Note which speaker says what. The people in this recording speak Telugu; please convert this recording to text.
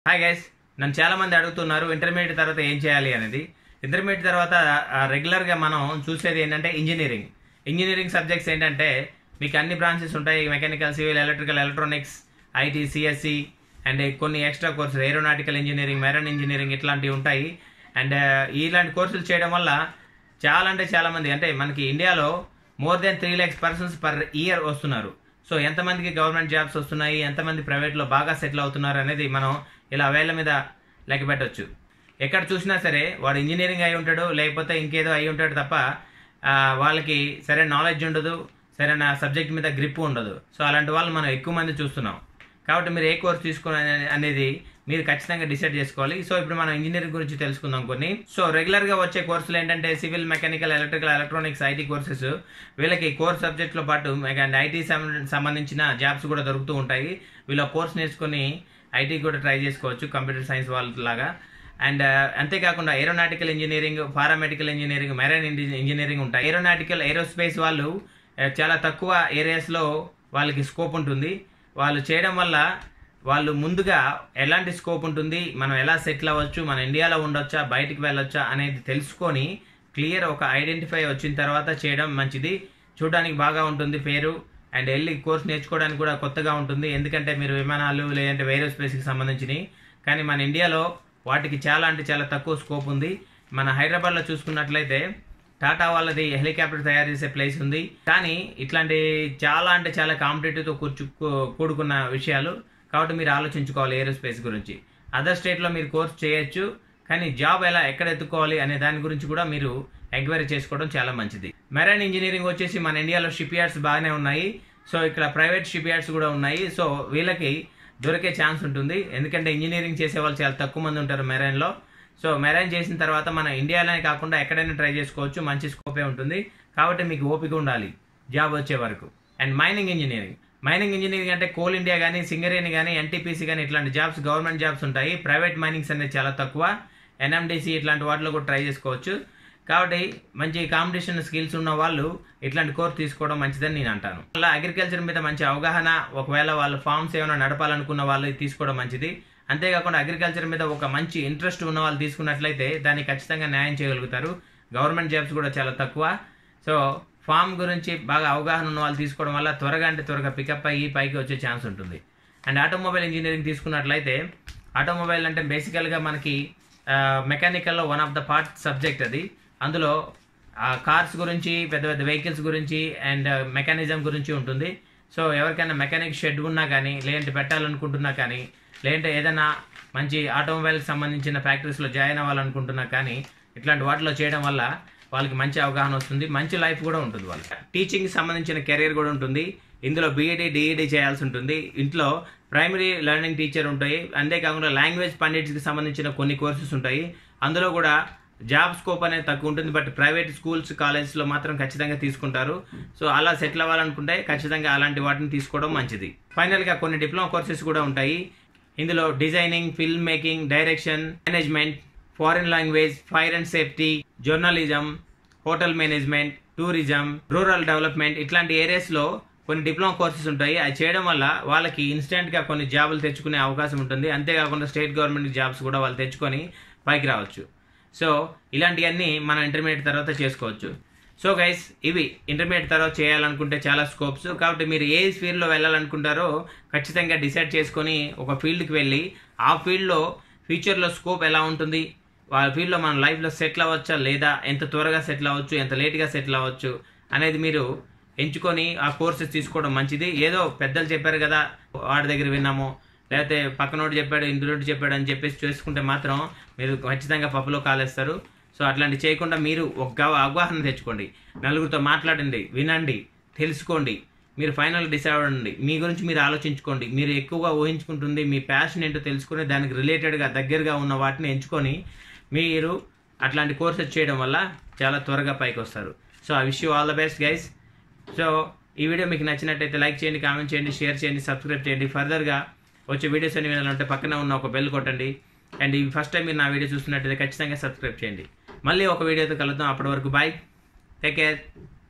Speaker 1: హాయ్ గైస్ నన్ను చాలా మంది అడుగుతున్నారు ఇంటర్మీడియట్ తర్వాత ఏం చేయాలి అనేది ఇంటర్మీడియట్ తర్వాత రెగ్యులర్ గా మనం చూసేది ఏంటంటే ఇంజనీరింగ్ ఇంజనీరింగ్ సబ్జెక్ట్స్ ఏంటంటే మీకు అన్ని బ్రాంచెస్ ఉంటాయి mechanical civil electrical electronics IT CSC and కొన్ని ఎక్స్ట్రా కోర్సులు ఏరోనాటికల్ ఇంజనీరింగ్ మెరైన్ ఇంజనీరింగ్ ఇట్లాంటివి ఉంటాయి అండ్ ఇలాంటి కోర్సులు చేయడం వల్ల చాలా అంటే చాలా మంది అంటే మనకి ఇండియాలో more than three lakhs persons per year వస్తున్నారు సో ఎంతమందికి గవర్నమెంట్ జాబ్స్ వస్తున్నాయి ఎంతమంది ప్రైవేట్లో బాగా సెటిల్ అవుతున్నారు అనేది మనం ఇలా వేళ్ల మీద లెక్క పెట్టొచ్చు ఎక్కడ చూసినా సరే వాడు ఇంజనీరింగ్ అయి ఉంటాడు లేకపోతే ఇంకేదో అయి ఉంటాడు తప్ప ఆ, వాళ్ళకి సరైన నాలెడ్జ్ ఉండదు సరైన సబ్జెక్ట్ మీద గ్రిప్ ఉండదు సో అలాంటి వాళ్ళు మనం ఎక్కువ మంది చూస్తున్నాం కాబట్టి మీరు ఏ కోర్స్ తీసుకోవాలి అనేది మీరు ఖచ్చితంగా డిసైడ్ చేసుకోవాలి సో ఇప్పుడు మనం ఇంజనీరింగ్ గురించి తెలుసుకుందాం కొన్ని సో రెగ్యులర్ గా వచ్చే కోర్సులు ఏంటంటే civil mechanical electrical electronics IT courses వీళ్ళకి కోర్ సబ్జెక్ట్ లో పాటు ఐటీ సంబంధించిన జాబ్స్ కూడా దొరుకుతూ ఉంటాయి వీళ్ళు కోర్స్ నేర్చుకుని ఐటీ కూడా ట్రై చేసుకోవచ్చు కంప్యూటర్ సైన్స్ వాళ్ళలాగా అండ్ అంతేకాకుండా aeronautical engineering paramedical engineering marine engineering ఉంటాయి ఏరోనాటికల్ ఏరోస్పేస్ వాళ్ళు ఆ, చాలా తక్కువ ఏరియాస్లో వాళ్ళకి స్కోప్ ఉంటుంది వాళ్ళు చేయడం వల్ల వాళ్ళు ముందుగా ఎలాంటి స్కోప్ ఉంటుంది మనం ఎలా సెటిల్ అవ్వచ్చు మన ఇండియాలో ఉండొచ్చా బయటికి వెళ్ళొచ్చా అనేది తెలుసుకొని క్లియర్ ఒక ఐడెంటిఫై వచ్చిన తర్వాత చేయడం మంచిది చూడడానికి బాగా ఉంటుంది పేరు అండ్ వెళ్ళి కోర్స్ నేర్చుకోవడానికి కూడా కొత్తగా ఉంటుంది ఎందుకంటే మీరు విమానాలు లేదంటే వేరోస్పేస్కి సంబంధించినవి కానీ మన ఇండియాలో వాటికి చాలా అంటే చాలా తక్కువ స్కోప్ ఉంది మన హైదరాబాద్లో చూసుకున్నట్లయితే టాటా వాళ్ళది హెలికాప్టర్ తయారు చేసే ప్లేస్ ఉంది కానీ ఇట్లాంటి చాలా అంటే చాలా కాంపిటేటివ్తో కూర్చు కూ- కూడుకున్న విషయాలు కాబట్టి మీరు ఆలోచించుకోవాలి ఏరోస్పేస్ గురించి అదర్ స్టేట్లో మీరు కోర్స్ చేయొచ్చు కానీ జాబ్ ఎలా ఎక్కడ ఎత్తుకోవాలి అనే దాని గురించి కూడా మీరు ఎంక్వైరీ చేసుకోవడం చాలా మంచిది మెరైన్ ఇంజనీరింగ్ వచ్చేసి మన ఇండియాలో షిప్ యార్డ్స్ బాగానే ఉన్నాయి సో ఇక్కడ ప్రైవేట్ షిప్ యార్డ్స్ కూడా ఉన్నాయి సో వీళ్ళకి దొరికే ఛాన్స్ ఉంటుంది ఎందుకంటే ఇంజనీరింగ్ చేసే వాళ్ళు చాలా తక్కువ మంది ఉంటారు మెరైన్లో సో మెరైన్ చేసిన తర్వాత మన ఇండియాలోనే కాకుండా ఎక్కడైనా ట్రై చేసుకోవచ్చు మంచి స్కోపే ఉంటుంది కాబట్టి మీకు ఓపిక ఉండాలి జాబ్ వచ్చే వరకు and mining engineering mining engineering అంటే కోల్ ఇండియా కానీ సింగరేణి కానీ ఎన్టీపీసీ కానీ ఇట్లాంటి జాబ్స్ గవర్నమెంట్ జాబ్స్ ఉంటాయి ప్రైవేట్ మైనింగ్స్ అనేది చాలా తక్కువ ఎన్ఎండిసి ఇట్లాంటి వాటిలో కూడా ట్రై చేసుకోవచ్చు కాబట్టి మంచి కాంపిటీషన్ స్కిల్స్ ఉన్న వాళ్ళు ఇట్లాంటి కోర్స్ తీసుకోవడం మంచిదని నేను అంటాను అలా అగ్రికల్చర్ మీద మంచి అవగాహన ఒకవేళ వాళ్ళు ఫార్మ్స్ ఏమైనా నడపాలనుకున్న వాళ్ళు ఇది తీసుకోవడం మంచిది అంతేకాకుండా అగ్రికల్చర్ మీద ఒక మంచి ఇంట్రెస్ట్ ఉన్న వాళ్ళు తీసుకున్నట్లయితే దాన్ని ఖచ్చితంగా న్యాయం చేయగలుగుతారు గవర్నమెంట్ జాబ్స్ కూడా చాలా తక్కువ సో ఫామ్ గురించి బాగా అవగాహన ఉన్న వాళ్ళు తీసుకోవడం వల్ల త్వరగా అంటే త్వరగా పికప్ అయ్యి పైకి వచ్చే ఛాన్స్ ఉంటుంది అండ్ ఆటోమొబైల్ ఇంజనీరింగ్ తీసుకున్నట్లయితే ఆటోమొబైల్ అంటే బేసికల్గా మనకి మెకానికల్లో one of the part subject అది అందులో కార్స్ గురించి పెద్ద పెద్ద వెహికల్స్ గురించి అండ్ మెకానిజం గురించి ఉంటుంది సో ఎవరికైనా మెకానిక్ షెడ్ ఉన్నా కానీ లేదంటే పెట్టాలనుకుంటున్నా కానీ లేదంటే ఏదైనా మంచి ఆటోమొబైల్కి సంబంధించిన ఫ్యాక్టరీస్లో జాయిన్ అవ్వాలనుకుంటున్నా కానీ ఇట్లాంటి వాటిలో చేయడం వల్ల వాళ్ళకి మంచి అవగాహన వస్తుంది మంచి లైఫ్ కూడా ఉంటుంది వాళ్ళకి టీచింగ్ సంబంధించిన కెరీర్ కూడా ఉంటుంది ఇందులో బీఈడి డిఈడి చేయాల్సి ఉంటుంది ఇంట్లో ప్రైమరీ లెర్నింగ్ టీచర్ ఉంటాయి అంతేకాకుండా లాంగ్వేజ్ పండిట్స్కి సంబంధించిన కొన్ని కోర్సెస్ ఉంటాయి అందులో కూడా జాబ్ స్కోప్ అనేది తక్కువ ఉంటుంది బట్ ప్రైవేట్ స్కూల్స్ కాలేజెస్లో మాత్రం ఖచ్చితంగా తీసుకుంటారు సో అలా సెటిల్ అవ్వాలనుకుంటే ఖచ్చితంగా అలాంటి వాటిని తీసుకోవడం మంచిది ఫైనల్గా కొన్ని డిప్లొమా కోర్సెస్ కూడా ఉంటాయి ఇందులో designing film making direction management foreign language fire and safety journalism hotel management tourism rural development ఇట్లాంటి ఏరియాస్లో కొన్ని డిప్లొమా కోర్సెస్ ఉంటాయి అది చేయడం వల్ల వాళ్ళకి ఇన్స్టెంట్గా కొన్ని జాబులు తెచ్చుకునే అవకాశం ఉంటుంది అంతేకాకుండా స్టేట్ గవర్నమెంట్ జాబ్స్ కూడా వాళ్ళు తెచ్చుకొని పైకి రావచ్చు సో ఇలాంటివన్నీ మనం ఇంటర్మీడియట్ తర్వాత చేసుకోవచ్చు సో గైస్ ఇవి ఇంటర్మీడియట్ తర్వాత చేయాలనుకుంటే చాలా స్కోప్స్ కాబట్టి మీరు ఏ ఫీల్డ్లో వెళ్ళాలనుకుంటారో ఖచ్చితంగా డిసైడ్ చేసుకొని ఒక ఫీల్డ్కి వెళ్ళి ఆ ఫీల్డ్లో ఫ్యూచర్లో స్కోప్ ఎలా ఉంటుంది ఆ ఫీల్డ్లో మన లైఫ్లో సెటిల్ అవ్వచ్చా లేదా ఎంత త్వరగా సెటిల్ అవ్వచ్చు ఎంత లేట్గా సెటిల్ అవ్వచ్చు అనేది మీరు ఎంచుకొని ఆ కోర్సెస్ తీసుకోవడం మంచిది ఏదో పెద్దలు చెప్పారు కదా వాడి దగ్గర విన్నాము లేకపోతే పక్కనోడు చెప్పాడు ఇందులోటి చెప్పాడు అని చెప్పేసి చేసుకుంటే మాత్రం మీరు ఖచ్చితంగా పప్పులో కాలేస్తారు సో అట్లాంటి చేయకుండా మీరు ఒక అవగాహన తెచ్చుకోండి నలుగురితో మాట్లాడండి వినండి తెలుసుకోండి మీరు ఫైనల్ డిసైడ్ అవ్వండి మీ గురించి మీరు ఆలోచించుకోండి మీరు ఎక్కువగా ఊహించుకుంటుంది మీ ప్యాషన్ ఏంటో తెలుసుకుని దానికి రిలేటెడ్గా దగ్గరగా ఉన్న వాటిని ఎంచుకొని మీరు అట్లాంటి కోర్సెస్ చేయడం వల్ల చాలా త్వరగా పైకి వస్తారు so I wish you all the best guys so ఈ వీడియో మీకు నచ్చినట్టయితే లైక్ చేయండి కామెంట్ చేయండి షేర్ చేయండి సబ్స్క్రైబ్ చేయండి ఫర్దర్గా వచ్చే వీడియోస్ అన్ని వినాలంటే పక్కన ఉన్న ఒక బెల్ కొట్టండి అండ్ ఈ ఫస్ట్ టైం మీరు నా వీడియో చూస్తున్నట్టయితే ఖచ్చితంగా సబ్స్క్రైబ్ చేయండి మళ్ళీ ఒక వీడియోతో కలుద్దాం అప్పటి వరకు బాయ్ టేక్ కేర్